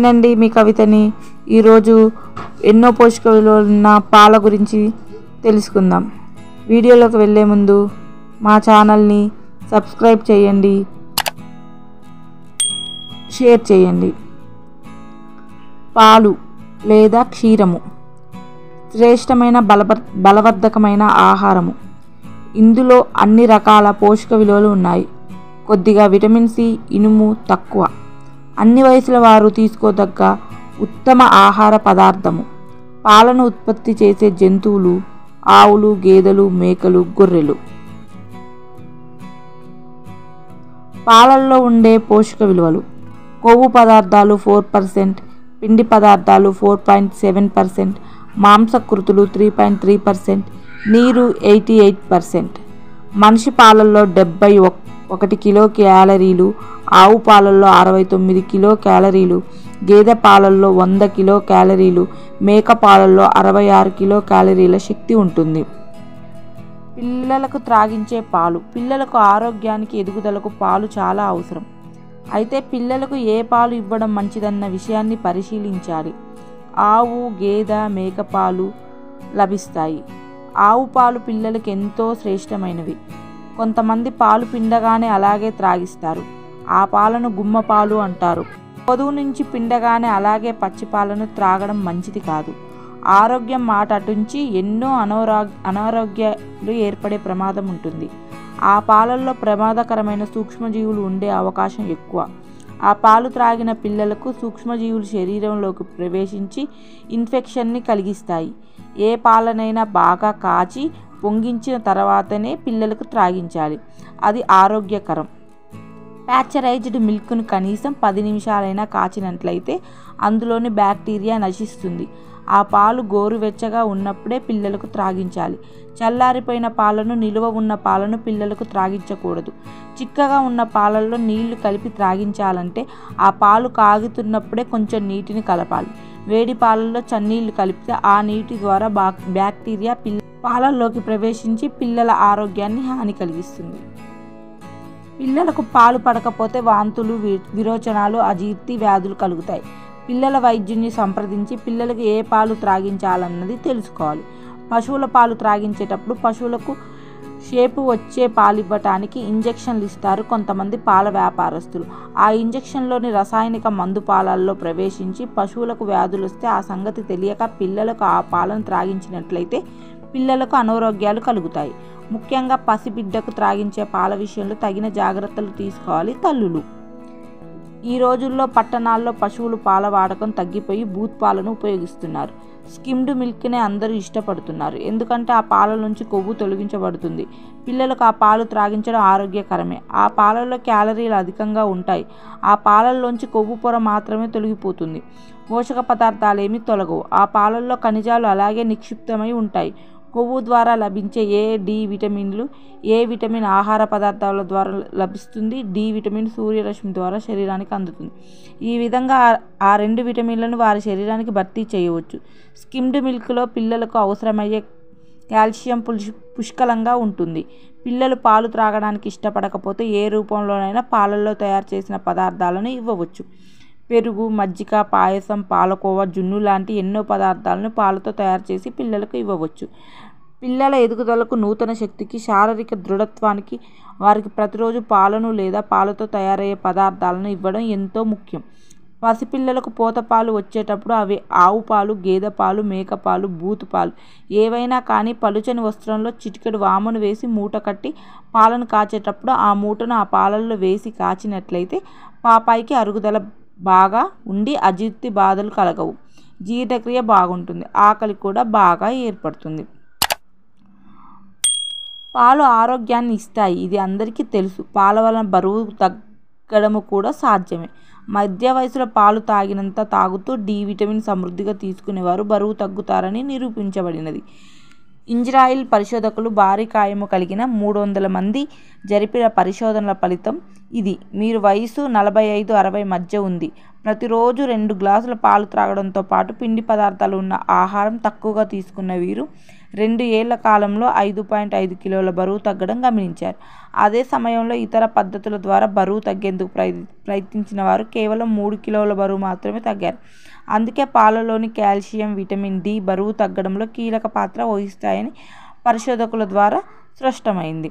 నేనండి మీ కవితని ఈరోజు ఎన్నో పోషక విలువలు ఉన్న పాల గురించి తెలుసుకుందాం వీడియోలోకి వెళ్ళే ముందు మా ఛానల్ని సబ్స్క్రైబ్ చేయండి షేర్ చేయండి పాలు లేదా క్షీరము శ్రేష్టమైన బలబ బలవర్ధకమైన ఆహారము ఇందులో అన్ని రకాల పోషక విలువలు ఉన్నాయి కొద్దిగా విటమిన్ సి ఇనుము తక్కువ అన్ని వయసుల వారు తీసుకోదగ్గ ఉత్తమ ఆహార పదార్థము పాలను ఉత్పత్తి చేసే జంతువులు ఆవులు గేదెలు మేకలు గొర్రెలు పాలల్లో ఉండే పోషక విలువలు కొవ్వు పదార్థాలు ఫోర్ పర్సెంట్ పిండి పదార్థాలు ఫోర్ పాయింట్ సెవెన్ పర్సెంట్ మాంసకృతులు త్రీ పాయింట్ త్రీ పర్సెంట్ నీరు ఎయిటీ ఎయిట్ పర్సెంట్ మనిషి పాలల్లో డెబ్బై ఒకటి కిలో క్యాలరీలు ఆవు పాలల్లో అరవై తొమ్మిది కిలో క్యాలరీలు గేదె పాలల్లో వంద కిలో క్యాలరీలు మేక పాలల్లో అరవై ఆరు కిలో క్యాలరీల శక్తి ఉంటుంది పిల్లలకు త్రాగించే పాలు పిల్లలకు ఆరోగ్యానికి ఎదుగుదలకు పాలు చాలా అవసరం అయితే పిల్లలకు ఏ పాలు ఇవ్వడం మంచిదన్న విషయాన్ని పరిశీలించాలి ఆవు గేదె మేక పాలు లభిస్తాయి ఆవు పాలు పిల్లలకు ఎంతో శ్రేష్టమైనవి కొంతమంది పాలు పిండగానే అలాగే త్రాగిస్తారు ఆ పాలను గుమ్మ పాలు అంటారు పొదువు నుంచి పిండగానే అలాగే పచ్చి పాలను త్రాగడం మంచిది కాదు ఆరోగ్యం మాట అటుంచి ఎన్నో అనారో అనారోగ్యాలు ఏర్పడే ప్రమాదం ఉంటుంది ఆ పాలల్లో ప్రమాదకరమైన సూక్ష్మజీవులు ఉండే అవకాశం ఎక్కువ ఆ పాలు త్రాగిన పిల్లలకు సూక్ష్మజీవులు శరీరంలోకి ప్రవేశించి ఇన్ఫెక్షన్ని కలిగిస్తాయి ఏ పాలనైనా బాగా కాచి పొంగించిన తర్వాతనే పిల్లలకు త్రాగించాలి అది ఆరోగ్యకరం ప్యాచరైజ్డ్ మిల్క్ను కనీసం పది నిమిషాలైనా కాచినట్లయితే అందులోని బ్యాక్టీరియా నశిస్తుంది ఆ పాలు గోరువెచ్చగా ఉన్నప్పుడే పిల్లలకు త్రాగించాలి చల్లారిపోయిన పాలను నిలువ ఉన్న పాలను పిల్లలకు త్రాగించకూడదు చిక్కగా ఉన్న పాలల్లో నీళ్లు కలిపి త్రాగించాలంటే ఆ పాలు కాగుతున్నప్పుడే కొంచెం నీటిని కలపాలి వేడి పాలల్లో చన్నీళ్లు కలిపితే ఆ నీటి ద్వారా బా బ్యాక్టీరియా పిల్ల పాలల్లోకి ప్రవేశించి పిల్లల ఆరోగ్యాన్ని హాని కలిగిస్తుంది పిల్లలకు పాలు పడకపోతే వాంతులు వి- విరోచనాలు అజీర్తి వ్యాధులు కలుగుతాయి పిల్లల వైద్యుని సంప్రదించి పిల్లలకు ఏ పాలు త్రాగించాలన్నది తెలుసుకోవాలి పశువుల పాలు త్రాగించేటప్పుడు పశువులకు షేపు వచ్చే పాలివ్వటానికి ఇంజెక్షన్లు ఇస్తారు కొంతమంది పాల వ్యాపారస్తులు ఆ ఇంజెక్షన్లోని రసాయనిక మందు పాలల్లో ప్రవేశించి పశువులకు వ్యాధులు వస్తే ఆ సంగతి తెలియక పిల్లలకు ఆ పాలను త్రాగించినట్లయితే పిల్లలకు అనారోగ్యాలు కలుగుతాయి ముఖ్యంగా పసిబిడ్డకు త్రాగించే పాల విషయంలో తగిన జాగ్రత్తలు తీసుకోవాలి తల్లులు ఈ రోజుల్లో పట్టణాల్లో పశువులు పాల వాడకం తగ్గిపోయి బూత్ పాలను ఉపయోగిస్తున్నారు స్కిమ్డ్ మిల్క్నే అందరూ ఇష్టపడుతున్నారు ఎందుకంటే ఆ పాల నుంచి కొవ్వు తొలగించబడుతుంది పిల్లలకు ఆ పాలు త్రాగించడం ఆరోగ్యకరమే ఆ పాలల్లో క్యాలరీలు అధికంగా ఉంటాయి ఆ పాలల్లోంచి కొవ్వు పొర మాత్రమే తొలగిపోతుంది పోషక పదార్థాలేమీ తొలగవు ఆ పాలల్లో ఖనిజాలు అలాగే నిక్షిప్తమై ఉంటాయి కొవ్వు ద్వారా లభించే ఏ డి విటమిన్లు ఏ విటమిన్ ఆహార పదార్థాల ద్వారా లభిస్తుంది డి విటమిన్ సూర్యరశ్మి ద్వారా శరీరానికి అందుతుంది ఈ విధంగా ఆ- ఆ రెండు విటమిన్లను వారి శరీరానికి భర్తీ చేయవచ్చు స్కిమ్డ్ మిల్క్లో పిల్లలకు అవసరమయ్యే కాల్షియం పుష్ పుష్కలంగా ఉంటుంది పిల్లలు పాలు త్రాగడానికి ఇష్టపడకపోతే ఏ రూపంలోనైనా పాలల్లో తయారు చేసిన పదార్థాలను ఇవ్వవచ్చు పెరుగు మజ్జిగ పాయసం పాలకోవా జున్ను లాంటి ఎన్నో పదార్థాలను పాలతో తయారు చేసి పిల్లలకు ఇవ్వవచ్చు పిల్లల ఎదుగుదలకు నూతన శక్తికి శారీరక దృఢత్వానికి వారికి ప్రతిరోజు పాలను లేదా పాలతో తయారయ్యే పదార్థాలను ఇవ్వడం ఎంతో ముఖ్యం పసిపిల్లలకు పోత పాలు వచ్చేటప్పుడు అవి ఆవు పాలు గేదె పాలు మేక పాలు బూతు పాలు ఏవైనా కానీ పలుచని వస్త్రంలో చిటికెడు వామును వేసి మూట కట్టి పాలను కాచేటప్పుడు ఆ మూటను ఆ పాలల్లో వేసి కాచినట్లయితే పాపాయికి అరుగుదల బాగా ఉండి అజీర్తి బాధలు కలగవు జీర్ణక్రియ బాగుంటుంది ఆకలి కూడా బాగా ఏర్పడుతుంది పాలు ఆరోగ్యాన్ని ఇస్తాయి ఇది అందరికీ తెలుసు పాల వలన బరువు తగ్గడము కూడా సాధ్యమే మధ్య వయసులో పాలు తాగినంత తాగుతూ డి విటమిన్ సమృద్ధిగా తీసుకునేవారు బరువు తగ్గుతారని నిరూపించబడినది ఇజ్రాయిల్ పరిశోధకులు భారీ కాయము కలిగిన మూడు వందల మంది జరిపిన పరిశోధనల ఫలితం ఇది మీరు వయసు నలభై ఐదు అరవై మధ్య ఉంది ప్రతిరోజు రెండు గ్లాసుల పాలు త్రాగడంతో పాటు పిండి పదార్థాలు ఉన్న ఆహారం తక్కువగా తీసుకున్న వీరు రెండు ఏళ్ల కాలంలో ఐదు పాయింట్ ఐదు కిలోల బరువు తగ్గడం గమనించారు అదే సమయంలో ఇతర పద్ధతుల ద్వారా బరువు తగ్గేందుకు ప్రయ ప్రయత్నించిన వారు కేవలం మూడు కిలోల బరువు మాత్రమే తగ్గారు అందుకే పాలలోని కాల్షియం విటమిన్ డి బరువు తగ్గడంలో కీలక పాత్ర వహిస్తాయని పరిశోధకుల ద్వారా స్పష్టమైంది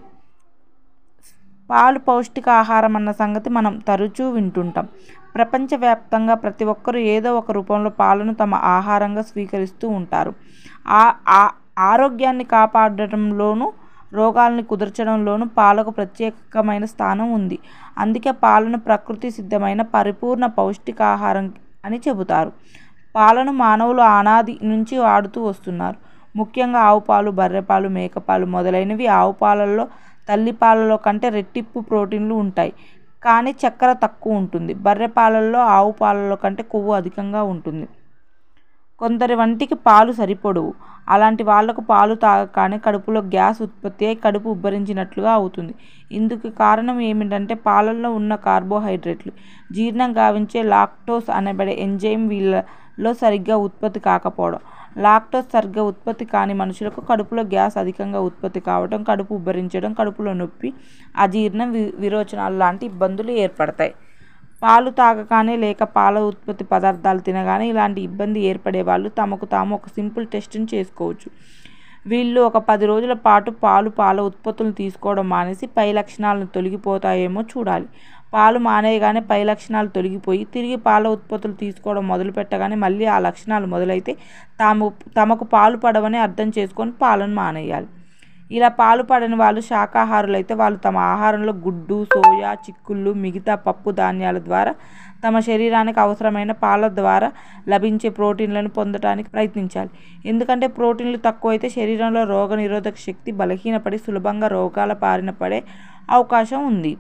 పాలు పౌష్టికాహారం అన్న సంగతి మనం తరచూ వింటుంటాం ప్రపంచవ్యాప్తంగా ప్రతి ఒక్కరూ ఏదో ఒక రూపంలో పాలను తమ ఆహారంగా స్వీకరిస్తూ ఉంటారు ఆ ఆరోగ్యాన్ని కాపాడటంలోనూ రోగాల్ని కుదర్చడంలోనూ పాలకు ప్రత్యేకమైన స్థానం ఉంది అందుకే పాలను ప్రకృతి సిద్ధమైన పరిపూర్ణ పౌష్టికాహారం అని చెబుతారు పాలను మానవులు అనాది నుంచి వాడుతూ వస్తున్నారు ముఖ్యంగా ఆవు పాలు బర్రెపాలు మేకపాలు మొదలైనవి ఆవు పాలల్లో తల్లి పాలలో కంటే రెట్టింపు ప్రోటీన్లు ఉంటాయి కానీ చక్కెర తక్కువ ఉంటుంది బర్రె పాలల్లో ఆవు పాలలో కంటే కొవ్వు అధికంగా ఉంటుంది కొందరి వంటికి పాలు సరిపడవు అలాంటి వాళ్లకు పాలు తాగగానే కడుపులో గ్యాస్ ఉత్పత్తి అయి కడుపు ఉబ్బరించినట్లుగా అవుతుంది ఇందుకు కారణం ఏమిటంటే పాలల్లో ఉన్న కార్బోహైడ్రేట్లు జీర్ణం గావించే లాక్టోస్ అనబడే ఎంజైమ్ వీళ్ళలో సరిగ్గా ఉత్పత్తి కాకపోవడం లాక్టోస్ సరిగ్గా ఉత్పత్తి కాని మనుషులకు కడుపులో గ్యాస్ అధికంగా ఉత్పత్తి కావడం కడుపు ఉబ్బరించడం కడుపులో నొప్పి అజీర్ణం విరోచనాలు లాంటి ఇబ్బందులు ఏర్పడతాయి పాలు తాగగానే లేక పాల ఉత్పత్తి పదార్థాలు తినగానే ఇలాంటి ఇబ్బంది ఏర్పడే వాళ్ళు తమకు తాము ఒక సింపుల్ టెస్ట్ని చేసుకోవచ్చు వీళ్ళు ఒక పది రోజుల పాటు పాలు పాల ఉత్పత్తులను తీసుకోవడం మానేసి పై లక్షణాలను తొలగిపోతాయేమో చూడాలి పాలు మానేయగానే పై లక్షణాలు తొలగిపోయి తిరిగి పాల ఉత్పత్తులు తీసుకోవడం మొదలు పెట్టగానే మళ్ళీ ఆ లక్షణాలు మొదలైతే తాము తమకు పాలు పడవని అర్థం చేసుకొని పాలను మానేయాలి ఇలా పాలు పడని వాళ్ళు శాకాహారులైతే వాళ్ళు తమ ఆహారంలో గుడ్డు సోయా చిక్కుళ్ళు మిగతా పప్పు ధాన్యాల ద్వారా తమ శరీరానికి అవసరమైన పాల ద్వారా లభించే ప్రోటీన్లను పొందడానికి ప్రయత్నించాలి ఎందుకంటే ప్రోటీన్లు తక్కువైతే శరీరంలో రోగ నిరోధక శక్తి బలహీనపడి సులభంగా రోగాల బారిన పడే అవకాశం ఉంది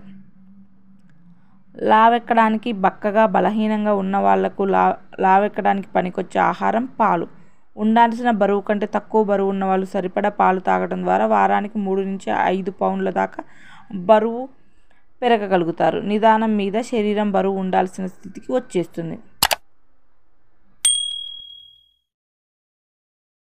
లావెక్కడానికి బక్కగా బలహీనంగా ఉన్న వాళ్లకు లా లావెక్కడానికి పనికొచ్చే ఆహారం పాలు ఉండాల్సిన బరువు కంటే తక్కువ బరువు ఉన్న వాళ్ళు సరిపడా పాలు తాగడం ద్వారా వారానికి మూడు నుంచి ఐదు పౌండ్ల దాకా బరువు పెరగగలుగుతారు నిదానం మీద శరీరం బరువు ఉండాల్సిన స్థితికి వచ్చేస్తుంది